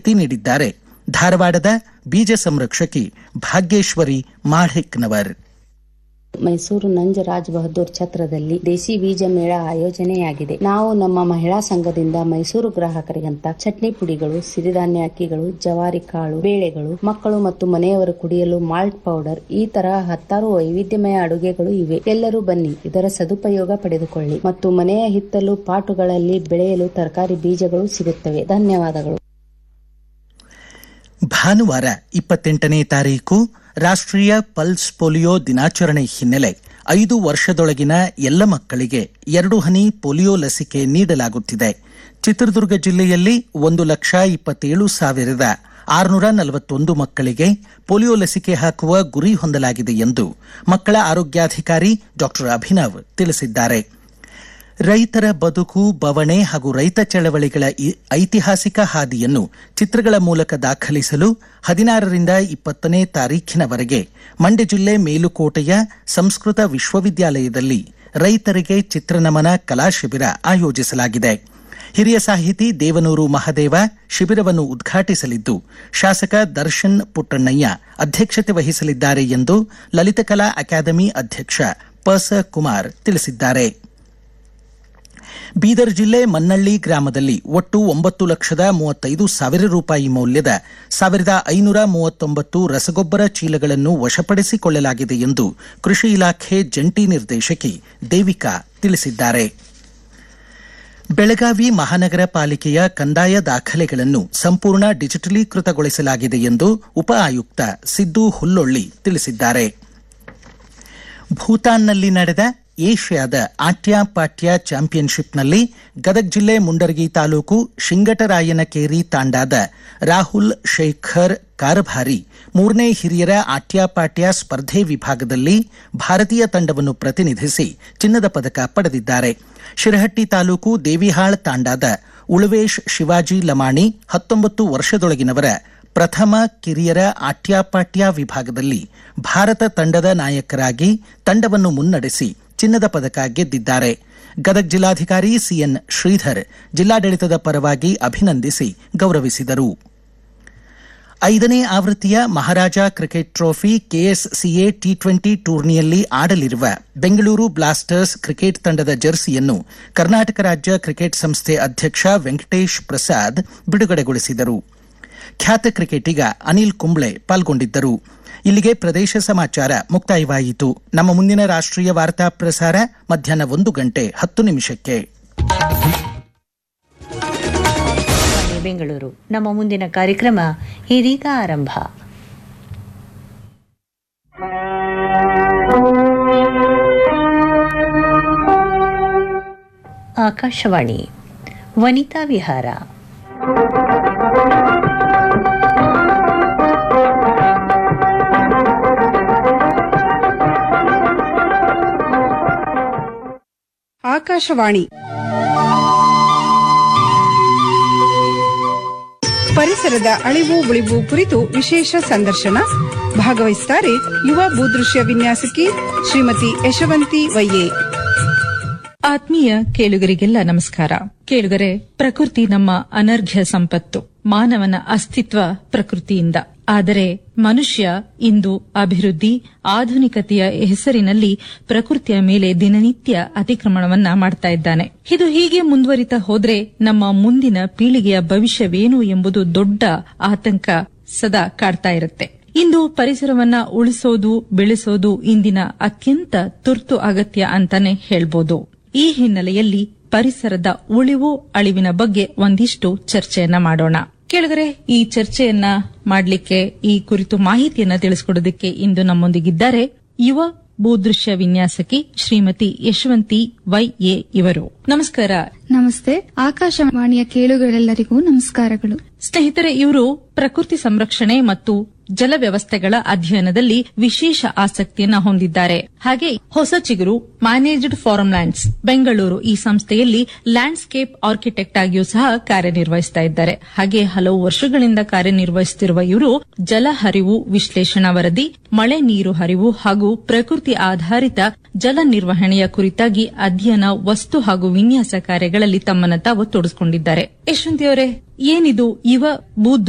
ಮಾಹಿತಿ ನೀಡಿದ್ದಾರೆ ಧಾರವಾಡದ ಬೀಜ ಸಂರಕ್ಷಕಿ ಭಾಗ್ಯೇಶ್ವರಿ ಮಾಳಿಕ್ನವರ್ ಮೈಸೂರು ನಂಜರಾಜ್ ಬಹದ್ದೂರ್ ಛತ್ರದಲ್ಲಿ ದೇಸಿ ಬೀಜ ಮೇಳ ಆಯೋಜನೆಯಾಗಿದೆ ನಾವು ನಮ್ಮ ಮಹಿಳಾ ಸಂಘದಿಂದ ಮೈಸೂರು ಗ್ರಾಹಕರಿಗಂತ ಚಟ್ನಿ ಪುಡಿಗಳು ಸಿರಿಧಾನ್ಯ ಅಕ್ಕಿಗಳು ಜವಾರಿ ಕಾಳು ಬೇಳೆಗಳು ಮಕ್ಕಳು ಮತ್ತು ಮನೆಯವರು ಕುಡಿಯಲು ಮಾಲ್ಟ್ ಪೌಡರ್ ಈ ತರಹ ಹತ್ತಾರು ವೈವಿಧ್ಯಮಯ ಅಡುಗೆಗಳು ಇವೆ ಎಲ್ಲರೂ ಬನ್ನಿ ಇದರ ಸದುಪಯೋಗ ಪಡೆದುಕೊಳ್ಳಿ ಮತ್ತು ಮನೆಯ ಹಿತ್ತಲು ಪಾಟುಗಳಲ್ಲಿ ಬೆಳೆಯಲು ತರಕಾರಿ ಬೀಜಗಳು ಸಿಗುತ್ತವೆ ಧನ್ಯವಾದಗಳು ಭಾನುವಾರ ಇಪ್ಪತ್ತೆಂಟನೇ ತಾರೀಕು ರಾಷ್ಟ್ರೀಯ ಪಲ್ಸ್ ಪೋಲಿಯೋ ದಿನಾಚರಣೆ ಹಿನ್ನೆಲೆ ಐದು ವರ್ಷದೊಳಗಿನ ಎಲ್ಲ ಮಕ್ಕಳಿಗೆ ಎರಡು ಹನಿ ಪೋಲಿಯೋ ಲಸಿಕೆ ನೀಡಲಾಗುತ್ತಿದೆ ಚಿತ್ರದುರ್ಗ ಜಿಲ್ಲೆಯಲ್ಲಿ ಒಂದು ಲಕ್ಷ ಇಪ್ಪತ್ತೇಳು ಸಾವಿರದ ಆರುನೂರ ನಲವತ್ತೊಂದು ಮಕ್ಕಳಿಗೆ ಪೋಲಿಯೋ ಲಸಿಕೆ ಹಾಕುವ ಗುರಿ ಹೊಂದಲಾಗಿದೆ ಎಂದು ಮಕ್ಕಳ ಆರೋಗ್ಯಾಧಿಕಾರಿ ಡಾಕ್ಟರ್ ಅಭಿನವ್ ತಿಳಿಸಿದ್ದಾರೆ ರೈತರ ಬದುಕು ಬವಣೆ ಹಾಗೂ ರೈತ ಚಳವಳಿಗಳ ಈ- ಐತಿಹಾಸಿಕ ಹಾದಿಯನ್ನು ಚಿತ್ರಗಳ ಮೂಲಕ ದಾಖಲಿಸಲು ಹದಿನಾರರಿಂದ ಇಪ್ಪತ್ತನೇ ತಾರೀಖಿನವರೆಗೆ ಮಂಡ್ಯ ಜಿಲ್ಲೆ ಮೇಲುಕೋಟೆಯ ಸಂಸ್ಕೃತ ವಿಶ್ವವಿದ್ಯಾಲಯದಲ್ಲಿ ರೈತರಿಗೆ ಚಿತ್ರನಮನ ಕಲಾ ಶಿಬಿರ ಆಯೋಜಿಸಲಾಗಿದೆ ಹಿರಿಯ ಸಾಹಿತಿ ದೇವನೂರು ಮಹದೇವ ಶಿಬಿರವನ್ನು ಉದ್ಘಾಟಿಸಲಿದ್ದು ಶಾಸಕ ದರ್ಶನ್ ಪುಟ್ಟಣ್ಣಯ್ಯ ಅಧ್ಯಕ್ಷತೆ ವಹಿಸಲಿದ್ದಾರೆ ಎಂದು ಲಲಿತಕಲಾ ಅಕಾಡೆಮಿ ಅಧ್ಯಕ್ಷ ಪಸ ಕುಮಾರ್ ತಿಳಿಸಿದ್ದಾರೆ ಬೀದರ್ ಜಿಲ್ಲೆ ಮನ್ನಳ್ಳಿ ಗ್ರಾಮದಲ್ಲಿ ಒಟ್ಟು ಒಂಬತ್ತು ಲಕ್ಷದ ಮೂವತ್ತೈದು ಸಾವಿರ ರೂಪಾಯಿ ಮೌಲ್ಯದ ಸಾವಿರದ ಐನೂರ ಮೂವತ್ತೊಂಬತ್ತು ರಸಗೊಬ್ಬರ ಚೀಲಗಳನ್ನು ವಶಪಡಿಸಿಕೊಳ್ಳಲಾಗಿದೆ ಎಂದು ಕೃಷಿ ಇಲಾಖೆ ಜಂಟಿ ನಿರ್ದೇಶಕಿ ದೇವಿಕಾ ತಿಳಿಸಿದ್ದಾರೆ ಬೆಳಗಾವಿ ಮಹಾನಗರ ಪಾಲಿಕೆಯ ಕಂದಾಯ ದಾಖಲೆಗಳನ್ನು ಸಂಪೂರ್ಣ ಡಿಜಿಟಲೀಕೃತಗೊಳಿಸಲಾಗಿದೆ ಎಂದು ಉಪ ಆಯುಕ್ತ ಸಿದ್ದು ಹುಲ್ಲೊಳ್ಳಿ ತಿಳಿಸಿದ್ದಾರೆ ಭೂತಾನ್ನಲ್ಲಿ ನಡೆದ ಏಷ್ಯಾದ ಆಟ್ಯಪಾಟ್ಯ ಚಾಂಪಿಯನ್ಶಿಪ್ನಲ್ಲಿ ಗದಗ ಜಿಲ್ಲೆ ಮುಂಡರಗಿ ತಾಲೂಕು ಶಿಂಗಟರಾಯನಕೇರಿ ತಾಂಡಾದ ರಾಹುಲ್ ಶೇಖರ್ ಕಾರಭಾರಿ ಮೂರನೇ ಹಿರಿಯರ ಆಟ್ಯಪಾಟ್ಯ ಸ್ಪರ್ಧೆ ವಿಭಾಗದಲ್ಲಿ ಭಾರತೀಯ ತಂಡವನ್ನು ಪ್ರತಿನಿಧಿಸಿ ಚಿನ್ನದ ಪದಕ ಪಡೆದಿದ್ದಾರೆ ಶಿರಹಟ್ಟಿ ತಾಲೂಕು ದೇವಿಹಾಳ್ ತಾಂಡಾದ ಉಳವೇಶ್ ಶಿವಾಜಿ ಲಮಾಣಿ ಹತ್ತೊಂಬತ್ತು ವರ್ಷದೊಳಗಿನವರ ಪ್ರಥಮ ಕಿರಿಯರ ಆಟ್ಯಪಾಟ್ಯ ವಿಭಾಗದಲ್ಲಿ ಭಾರತ ತಂಡದ ನಾಯಕರಾಗಿ ತಂಡವನ್ನು ಮುನ್ನಡೆಸಿ ಚಿನ್ನದ ಪದಕ ಗೆದ್ದಿದ್ದಾರೆ ಗದಗ ಜಿಲ್ಲಾಧಿಕಾರಿ ಸಿಎನ್ ಶ್ರೀಧರ್ ಜಿಲ್ಲಾಡಳಿತದ ಪರವಾಗಿ ಅಭಿನಂದಿಸಿ ಗೌರವಿಸಿದರು ಐದನೇ ಆವೃತ್ತಿಯ Maharaja cricket trophy K S C A T twenty ಟೂರ್ನಿಯಲ್ಲಿ ಆಡಲಿರುವ ಬೆಂಗಳೂರು ಬ್ಲಾಸ್ಟರ್ಸ್ ಕ್ರಿಕೆಟ್ ತಂಡದ ಜರ್ಸಿಯನ್ನು ಕರ್ನಾಟಕ ರಾಜ್ಯ ಕ್ರಿಕೆಟ್ ಸಂಸ್ಥೆ ಅಧ್ಯಕ್ಷ ವೆಂಕಟೇಶ್ ಪ್ರಸಾದ್ ಬಿಡುಗಡೆಗೊಳಿಸಿದರು ಖ್ಯಾತ ಕ್ರಿಕೆಟಿಗ ಅನಿಲ್ ಕುಂಬ್ಳೆ ಪಾಲ್ಗೊಂಡಿದ್ದರು ಇಲ್ಲಿಗೆ ಪ್ರದೇಶ ಸಮಾಚಾರ ಮುಕ್ತಾಯವಾಯಿತು ನಮ್ಮ ಮುಂದಿನ ರಾಷ್ಟ್ರೀಯ ವಾರ್ತಾ ಪ್ರಸಾರ ಮಧ್ಯಾಹ್ನ ಒಂದು ಗಂಟೆ ಹತ್ತು ನಿಮಿಷಕ್ಕೆ ಆಕಾಶವಾಣಿ ಬೆಂಗಳೂರು ನಮ್ಮ ಮುಂದಿನ ಕಾರ್ಯಕ್ರಮ ಇದೀಗ ಆರಂಭ ಆಕಾಶವಾಣಿ ವನಿತಾ ವಿಹಾರ ಆಕಾಶವಾಣಿ ಪರಿಸರದ ಅಳಿವು ಉಳಿವು ಕುರಿತು ವಿಶೇಷ ಸಂದರ್ಶನ ಭಾಗವಹಿಸುತ್ತಾರೆ ಯುವ ಭೂದೃಶ್ಯ ವಿನ್ಯಾಸಕಿ ಶ್ರೀಮತಿ ಯಶವಂತಿ ವೈಯೆ ಆತ್ಮೀಯ ಕೇಳುಗರಿಗೆಲ್ಲ ನಮಸ್ಕಾರ ಕೇಳುಗರೆ ಪ್ರಕೃತಿ ನಮ್ಮ ಅನರ್ಘ್ಯ ಸಂಪತ್ತು ಮಾನವನ ಅಸ್ತಿತ್ವ ಪ್ರಕೃತಿಯಿಂದ ಆದರೆ ಮನುಷ್ಯ ಇಂದು ಅಭಿವೃದ್ಧಿ ಆಧುನಿಕತೆಯ ಹೆಸರಿನಲ್ಲಿ ಪ್ರಕೃತಿಯ ಮೇಲೆ ದಿನನಿತ್ಯ ಅತಿಕ್ರಮಣವನ್ನ ಮಾಡ್ತಾ ಇದ್ದಾನೆ ಇದು ಹೀಗೆ ಮುಂದುವರಿತಾ ಹೋದ್ರೆ ನಮ್ಮ ಮುಂದಿನ ಪೀಳಿಗೆಯ ಭವಿಷ್ಯವೇನು ಎಂಬುದು ದೊಡ್ಡ ಆತಂಕ ಸದಾ ಕಾಡ್ತಾ ಇರುತ್ತೆ ಇಂದು ಪರಿಸರವನ್ನ ಉಳಿಸೋದು ಬೆಳೆಸೋದು ಇಂದಿನ ಅತ್ಯಂತ ತುರ್ತು ಅಗತ್ಯ ಅಂತಾನೆ ಹೇಳ್ಬೋದು ಈ ಹಿನ್ನೆಲೆಯಲ್ಲಿ ಪರಿಸರದ ಉಳಿವು ಅಳಿವಿನ ಬಗ್ಗೆ ಒಂದಿಷ್ಟು ಚರ್ಚೆಯನ್ನ ಮಾಡೋಣ ಕೆಳಗರೆ ಈ ಚರ್ಚೆಯನ್ನ ಮಾಡಲಿಕ್ಕೆ ಈ ಕುರಿತು ಮಾಹಿತಿಯನ್ನ ತಿಳಿಸಿಕೊಡೋದಕ್ಕೆ ಇಂದು ನಮ್ಮೊಂದಿಗಿದ್ದಾರೆ ಯುವ ಭೂದೃಶ್ಯ ವಿನ್ಯಾಸಕಿ ಶ್ರೀಮತಿ ಯಶವಂತಿ ವೈ ಎ ಇವರು ನಮಸ್ಕಾರ ನಮಸ್ತೆ ಆಕಾಶವಾಣಿಯ ಕೇಳುಗರೆಲ್ಲರಿಗೂ ನಮಸ್ಕಾರಗಳು ಸ್ನೇಹಿತರೆ ಇವರು ಪ್ರಕೃತಿ ಸಂರಕ್ಷಣೆ ಮತ್ತು ಜಲ ವ್ಯವಸ್ಥೆಗಳ ಅಧ್ಯಯನದಲ್ಲಿ ವಿಶೇಷ ಆಸಕ್ತಿಯನ್ನ ಹೊಂದಿದ್ದಾರೆ ಹಾಗೆ ಹೊಸ ಚಿಗುರು ಮ್ಯಾನೇಜ್ಡ್ ಫಾರಂ ಲ್ಯಾಂಡ್ಸ್ ಬೆಂಗಳೂರು ಈ ಸಂಸ್ಥೆಯಲ್ಲಿ ಲ್ಯಾಂಡ್ಸ್ಕೇಪ್ ಆರ್ಕಿಟೆಕ್ಟ್ ಆಗಿಯೂ ಸಹ ಕಾರ್ಯನಿರ್ವಹಿಸ್ತಾ ಇದ್ದಾರೆ ಹಾಗೆ ಹಲವು ವರ್ಷಗಳಿಂದ ಕಾರ್ಯನಿರ್ವಹಿಸುತ್ತಿರುವ ಇವರು ಜಲ ಹರಿವು ವಿಶ್ಲೇಷಣಾ ವರದಿ ಮಳೆ ನೀರು ಹರಿವು ಹಾಗೂ ಪ್ರಕೃತಿ ಆಧಾರಿತ ಜಲ ನಿರ್ವಹಣೆಯ ಕುರಿತಾಗಿ ಅಧ್ಯಯನ ವಸ್ತು ಹಾಗೂ ವಿನ್ಯಾಸ ಕಾರ್ಯಗಳಲ್ಲಿ ತಮ್ಮನ್ನ ತಾವು ತೊಡಗಿಸಿಕೊಂಡಿದ್ದಾರೆ ಯಶವಂತಿ ಅವರೇ ಏನಿದು ಯುವ ಭೂ